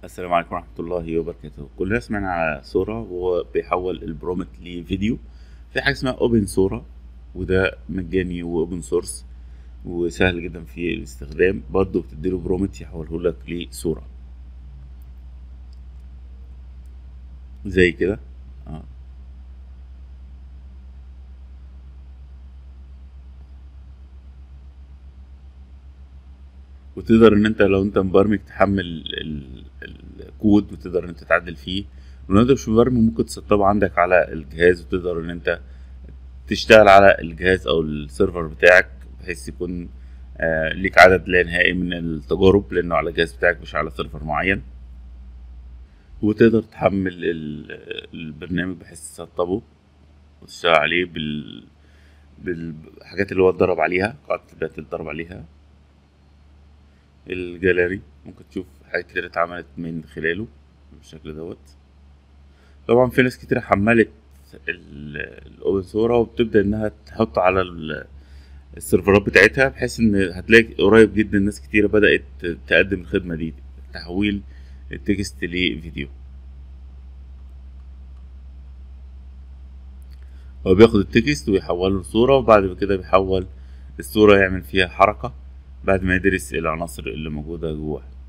السلام عليكم ورحمة الله وبركاته كلنا سمعنا على سورة وهو بيحول البرومت لفيديو في حاجة اسمها اوبن سورة وده مجاني واوبن سورس وسهل جدا في الاستخدام برضه بتديله برومت يحوله لك لصورة زي كده اه وتقدر ان انت لو انت مبرمج تحمل ال- ال- الكود وتقدر ان انت تعدل فيه ولو انت مش مبرمج ممكن تسطبه عندك على الجهاز وتقدر ان انت تشتغل على الجهاز او السيرفر بتاعك بحيث يكون آه ليك عدد لا نهائي من التجارب لانه على الجهاز بتاعك مش على سيرفر معين وتقدر تحمل ال- البرنامج بحيث تسطبه وتشتغل عليه بال بالحاجات اللي هو اتدرب عليها قاعدة البيانات اللي اتدرب عليها الجاليري ممكن تشوف حاجات كتير اتعملت من خلاله بالشكل دوت طبعا في ناس كتير حملت الاوبن سورة وبتبدأ انها تحط على ال- السيرفرات بتاعتها بحيث ان هتلاقي قريب جدا ناس كتيرة بدأت تقدم الخدمة دي تحويل التكست لفيديو هو بياخد التكست ويحوله لصورة وبعد كده بيحول الصورة يعمل فيها حركة بعد ما يدرس العناصر اللي موجودة جواها